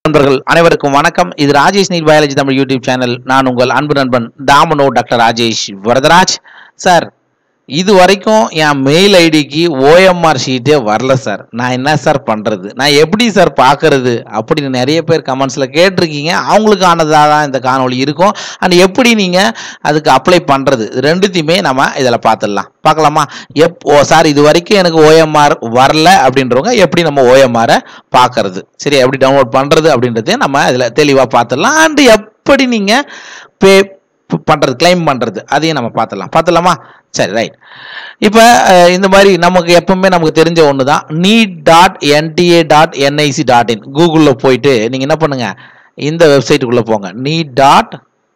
நண்பர்கள் அனைவருக்கும் வணக்கம் இது Rajesh NEET biology Tamil YouTube channel நான் உங்கள் அன்பு நண்பன் தாமனோ டாக்டர் ராஜேஷ் வரதராஜ் சார் இது வரைக்கும் என் மெயில் ஐடிக்கு ஓஎம்ஆர் ஷீட்டே வரல சார் நான் என்ன சார் பண்ணுறது நான் எப்படி சார் பார்க்கறது அப்படின்னு நிறைய பேர் கமெண்ட்ஸில் கேட்டிருக்கீங்க அவங்களுக்கானதாக தான் இந்த காணொளி இருக்கும் அண்ட் எப்படி நீங்கள் அதுக்கு அப்ளை பண்ணுறது ரெண்டுத்தையுமே நம்ம இதில் பார்த்துடலாம் பார்க்கலாமா எப் ஓ சார் இது வரைக்கும் எனக்கு ஓஎம்ஆர் வரல அப்படின்றவங்க எப்படி நம்ம ஓஎம்ஆரை பார்க்கறது சரி எப்படி டவுன்லோட் பண்ணுறது அப்படின்றதையும் நம்ம இதில் தெளிவாக பார்த்துடலாம் அண்ட் எப்படி நீங்கள் பே பண்ணுறது கிளைம் பண்ணுறது அதையும் நம்ம பார்த்துடலாம் பார்த்துடலாமா சரி ரைட் இப்போ இந்த மாதிரி நமக்கு எப்பவுமே நமக்கு தெரிஞ்ச ஒன்று தான் NEET dot NTA dot NIC dot in கூகுளில் போயிட்டு நீங்கள் என்ன பண்ணுங்க இந்த வெப்சைட்டுக்குள்ளே போங்க NEET dot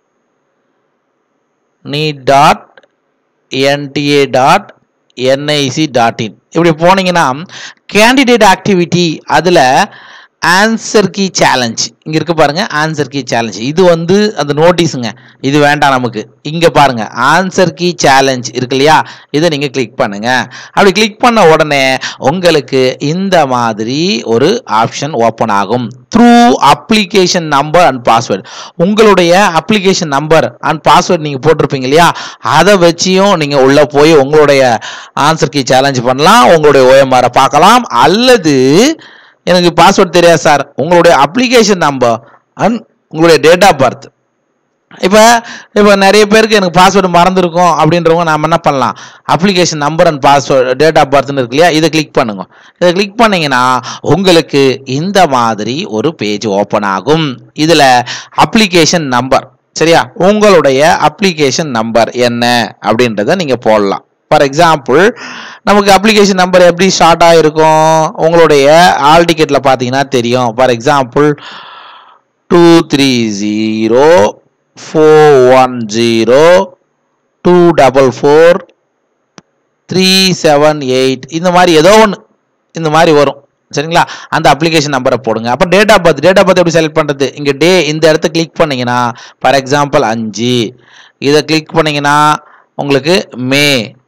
NEET dot NTA dot NIC dot in இப்படி போனீங்கன்னா கேண்டிடேட் ஆக்டிவிட்டி அதில் ஆன்சர் கீ சேலஞ்ச் இங்கே இருக்கு பாருங்க ஆன்சர் கீ சேலஞ்ச் இது வந்து அந்த நோட்டீஸுங்க இது வேண்டாம் நமக்கு இங்கே பாருங்க ஆன்சர் கீ சேலஞ்ச் இருக்கு இல்லையா இதை நீங்கள் கிளிக் பண்ணுங்க அப்படி கிளிக் பண்ண உடனே உங்களுக்கு இந்த மாதிரி ஒரு ஆப்ஷன் ஓப்பன் ஆகும் through application number and password உங்களுடைய அப்ளிகேஷன் நம்பர் அண்ட் பாஸ்வேர்டு நீங்கள் போட்டிருப்பீங்க இல்லையா அதை வச்சியும் நீங்கள் உள்ளே போய் உங்களுடைய ஆன்சர் கீ சேலஞ்ச் பண்ணலாம் உங்களுடைய ஓஎம்ஆரை பார்க்கலாம் அல்லது எனக்கு பாஸ்வேர்ட் தெரியாது சார் உங்களுடைய அப்ளிகேஷன் நம்பர் அண்ட் உங்களுடைய டேட் ஆஃப் பர்த் இப்போ இப்போ நிறைய பேருக்கு எனக்கு பாஸ்வேர்டு மறந்துருக்கும் அப்படின்றவங்க நாம் என்ன பண்ணலாம் application number and password date of பர்த்னு இருக்கு இல்லையா இதை கிளிக் பண்ணுங்க இதை கிளிக் பண்ணீங்கன்னா உங்களுக்கு இந்த மாதிரி ஒரு பேஜ் ஓப்பன் ஆகும் இதில் அப்ளிகேஷன் நம்பர் சரியா உங்களுடைய அப்ளிகேஷன் நம்பர் என்ன அப்படின்றத நீங்கள் போடலாம் ஃபார் எக்ஸாம்பிள் நமக்கு அப்ளிகேஷன் நம்பர் எப்படி ஷார்ட் ஆகிருக்கும் உங்களுடைய ஆல் டிக்கெட்டில் பார்த்தீங்கன்னா தெரியும் for example two three zero four one zero two double four three seven eight இந்த மாதிரி ஏதோ ஒன்று இந்த மாதிரி வரும் சரிங்களா அந்த அப்ளிகேஷன் நம்பரை போடுங்க அப்போ date of birth date of birth எப்படி செலக்ட் பண்ணுறது இங்கே டே இந்த இடத்த கிளிக் பண்ணீங்கன்னா ஃபார் எக்ஸாம்பிள் அஞ்சு இதை கிளிக் பண்ணீங்கன்னா உங்களுக்கு மே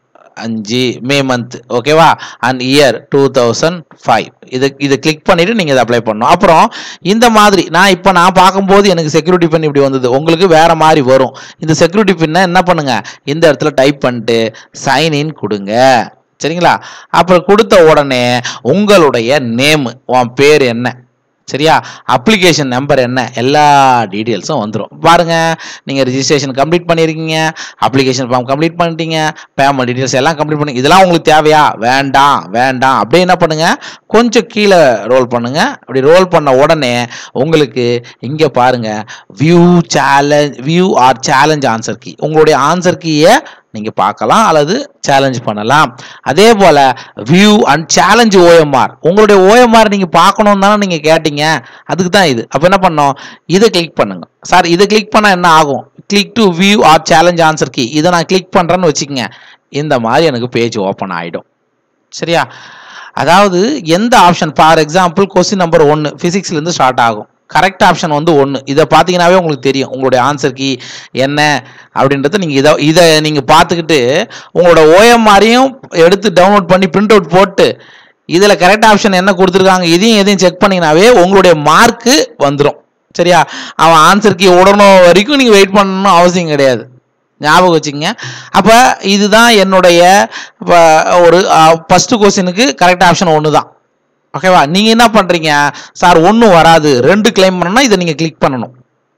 அஞ்சு மே மந்த் ஓகேவா and year two thousand five இது இதை கிளிக் பண்ணிவிட்டு நீங்கள் இதை அப்ளை பண்ணணும் அப்புறம் இந்த மாதிரி நான் இப்போ நான் பார்க்கும்போது எனக்கு செக்யூரிட்டி பின் இப்படி வந்தது உங்களுக்கு வேறு மாதிரி வரும் இந்த செக்யூரிட்டி பின்னை என்ன பண்ணுங்க இந்த இடத்துல டைப் பண்ணிட்டு சைன் இன் கொடுங்க சரிங்களா அப்புறம் கொடுத்த உடனே உங்களுடைய நேம் உன் பேர் என்ன சரியா அப்ளிகேஷன் நம்பர் என்ன எல்லா டீட்டெயில்ஸும் வந்துடும் பாருங்க நீங்கள் ரிஜிஸ்ட்ரேஷன் கம்ப்ளீட் பண்ணியிருக்கீங்க அப்ளிகேஷன் ஃபார்ம் கம்ப்ளீட் பண்ணிட்டீங்க பேமெண்ட் டீட்டெயில்ஸ் எல்லாம் கம்ப்ளீட் பண்ணி இதெல்லாம் உங்களுக்கு தேவையா வேண்டாம் வேண்டாம் அப்படியே என்ன பண்ணுங்க கொஞ்சம் கீழே ரோல் பண்ணுங்க அப்படி ரோல் பண்ண உடனே உங்களுக்கு இங்கே பாருங்க view challenge view or challenge answer key உங்களுடைய ஆன்சர் கீயை நீங்கள் பார்க்கலாம் அல்லது சேலஞ்ச் பண்ணலாம் அதே போல் வியூ அண்ட் சேலஞ்ச் ஓஎம்ஆர் உங்களுடைய ஓஎம்ஆர் நீங்கள் பார்க்கணும் தானே நீங்கள் கேட்டீங்க அதுக்கு தான் இது அப்போ என்ன பண்ணோம் இதை கிளிக் பண்ணுங்க சார் இதை கிளிக் பண்ணால் என்ன ஆகும் click to view or challenge answer key இதை நான் கிளிக் பண்ணுறேன்னு வச்சுக்கோங்க இந்த மாதிரி எனக்கு பேஜ் ஓப்பன் ஆகிடும் சரியா அதாவது எந்த option for example question number ஒன்று ஃபிசிக்ஸ்லேருந்து ஸ்டார்ட் ஆகும் கரெக்ட் ஆப்ஷன் வந்து ஒன்று இதை பார்த்தீங்கன்னாவே உங்களுக்கு தெரியும் உங்களுடைய ஆன்சர் கீ என்ன அப்படின்றத நீங்கள் இதை இதை நீங்கள் பார்த்துக்கிட்டு உங்களோட ஓஎம்ஆரையும் எடுத்து டவுன்லோட் பண்ணி பிரிண்ட் அவுட் போட்டு இதில் கரெக்ட் ஆப்ஷன் என்ன கொடுத்துருக்காங்க இதையும் எதையும் செக் பண்ணிங்கனாவே உங்களுடைய மார்க்கு வந்துடும் சரியா அவன் ஆன்சர் கீ உடனும் வரைக்கும் நீங்கள் வெயிட் பண்ணணும் அவசியம் கிடையாது ஞாபகம் வச்சுங்க அப்போ இதுதான் என்னுடைய இப்போ ஒரு ஃபஸ்ட்டு கொஸ்டினுக்கு கரெக்ட் ஆப்ஷன் ஒன்று தான் ஓகேவா நீங்கள் என்ன பண்ணுறீங்க சார் ஒன்றும் வராது ரெண்டு கிளைம் பண்ணணும்னா இதை நீங்கள் கிளிக் பண்ணணும்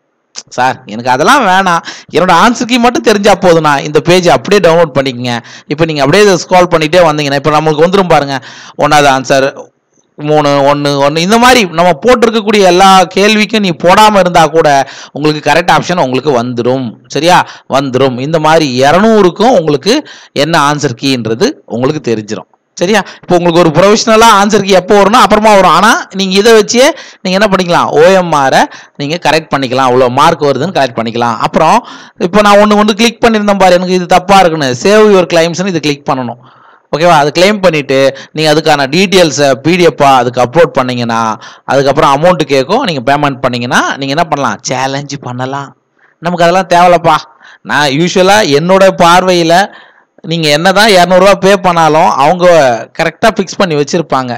சார் எனக்கு அதெல்லாம் வேணாம் என்னோட ஆன்சர் கீ மட்டும் தெரிஞ்சா போதுண்ணா இந்த பேஜ் அப்படியே டவுன்லோட் பண்ணிக்கங்க இப்போ நீங்கள் அப்படியே இதை ஸ்க்ரால் பண்ணிகிட்டே வந்தீங்கன்னா இப்போ நம்மளுக்கு வந்துடும் பாருங்க ஒன்றாவது ஆன்சர் மூணு ஒன்று ஒன்று இந்த மாதிரி நம்ம போட்டிருக்கக்கூடிய எல்லா கேள்விக்கும் நீ போடாமல் இருந்தால் கூட உங்களுக்கு கரெக்ட் ஆப்ஷன் உங்களுக்கு வந்துடும் சரியா வந்துடும் இந்த மாதிரி இரநூறுக்கும் உங்களுக்கு என்ன ஆன்சர் கீன்றது உங்களுக்கு தெரிஞ்சிடும் சரியா இப்போ உங்களுக்கு ஒரு ப்ரொஃபஷனலாக ஆன்சருக்கு எப்போ வரும்னா அப்புறமா வரும் ஆனால் நீங்கள் இதை வச்சே நீங்கள் என்ன பண்ணிக்கலாம் ஓஎம்ஆரை நீங்கள் கரெக்ட் பண்ணிக்கலாம் அவ்வளோ மார்க் வருதுன்னு கரெக்ட் பண்ணிக்கலாம் அப்புறம் இப்போ நான் ஒன்று ஒன்று கிளிக் பண்ணியிருந்தேன் பாரு எனக்கு இது தப்பாக இருக்குன்னு சேவ் யுவர் கிளைம்ஸ்னு இது கிளிக் பண்ணணும் ஓகேவா அது கிளைம் பண்ணிவிட்டு நீங்கள் அதுக்கான டீட்டெயில்ஸை பிடிஎஃபாக அதுக்கு அப்லோட் பண்ணீங்கன்னா அதுக்கப்புறம் அமௌண்ட்டு கேட்கும் நீங்கள் பேமெண்ட் பண்ணீங்கன்னா நீங்கள் என்ன பண்ணலாம் சேலஞ்சு பண்ணலாம் நமக்கு அதெல்லாம் தேவையில்லப்பா நான் யூஸ்வலாக என்னோட பார்வையில் நீங்கள் என்ன தான் இரநூறுவா பே பண்ணாலும் அவங்க கரெக்டாக ஃபிக்ஸ் பண்ணி வச்சுருப்பாங்க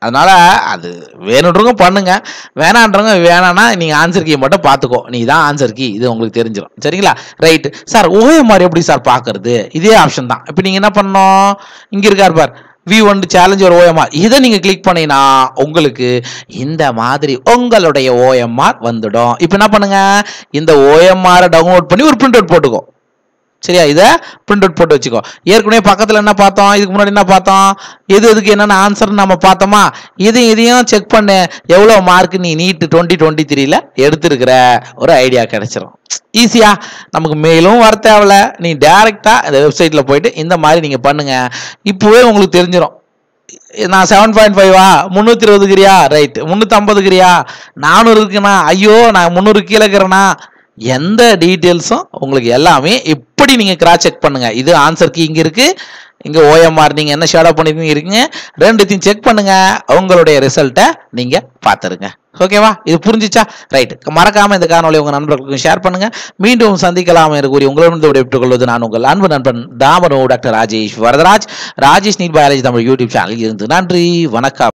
அதனால அது வேணுன்றவங்க பண்ணுங்க வேணான்றவங்க வேணான்னா நீங்கள் ஆன்சர் கீ மட்டும் பார்த்துக்கோ நீ தான் ஆன்சர் கீ இது உங்களுக்கு தெரிஞ்சிடும் சரிங்களா ரைட்டு சார் ஓஎம்ஆர் எப்படி சார் பார்க்கறது இதே ஆப்ஷன் தான் இப்போ நீங்கள் என்ன பண்ணணும் இங்கே இருக்கார் பார் வி ஒன் சேலஞ்ச் ஒரு ஓஎம்ஆர் இதை நீங்கள் கிளிக் பண்ணீங்கன்னா உங்களுக்கு இந்த மாதிரி உங்களுடைய ஓஎம்ஆர் வந்துடும் இப்போ என்ன பண்ணுங்க இந்த ஓஎம்ஆரை டவுன்லோட் பண்ணி ஒரு பிரிண்ட் அவுட் போட்டுக்கோ சரியா இதை பிரிண்ட் அவுட் போட்டு வச்சுக்கோ ஏற்கனவே பக்கத்தில் என்ன பார்த்தோம் இதுக்கு முன்னாடி என்ன பார்த்தோம் எது எதுக்கு என்னென்ன ஆன்சர் நம்ம பார்த்தோமா இதையும் இதையும் செக் பண்ணு எவ்வளோ மார்க் நீ நீட்டு டுவெண்ட்டி டுவெண்ட்டி த்ரீல எடுத்திருக்கிற ஒரு ஐடியா கிடைச்சிரும் ஈஸியா நமக்கு மெயிலும் வர தேவையில்ல நீ டேரெக்டாக இந்த வெப்சைட்டில் போயிட்டு இந்த மாதிரி நீங்கள் பண்ணுங்க இப்போவே உங்களுக்கு தெரிஞ்சிடும் நான் செவன் பாயிண்ட் ஃபைவா முந்நூற்றி இருபதுக்கிறியா ரைட் முந்நூற்றி ஐம்பதுக்கிறியா நானூறு இருக்குண்ணா ஐயோ நான் முந்நூறு கீழே இருக்கிறேன்னா எந்த டீட்டெயில்ஸும் உங்களுக்கு எல்லாமே இப்படி நீங்கள் கிராஸ் செக் பண்ணுங்க இது ஆன்சர் கீ இங்கே இருக்கு இங்கே ஓஎம்ஆர் நீங்கள் என்ன ஷேடோ பண்ணிருக்கீங்க இருக்கீங்க ரெண்டுத்தையும் செக் பண்ணுங்க உங்களுடைய ரிசல்ட்டை நீங்கள் பார்த்துருங்க ஓகேவா இது புரிஞ்சிச்சா ரைட் மறக்காம இந்த காணொலி உங்க நண்பர்களுக்கும் ஷேர் பண்ணுங்க மீண்டும் சந்திக்கலாம் என்று கூறி உங்களிடம் விடைபெற்றுக் கொள்வது நான் உங்கள் அன்பு நண்பன் தாமனோ doctor Rajesh Varadaraj Rajesh NEET biology Tamil YouTube சேனலில் இருந்து நன்றி வணக்கம்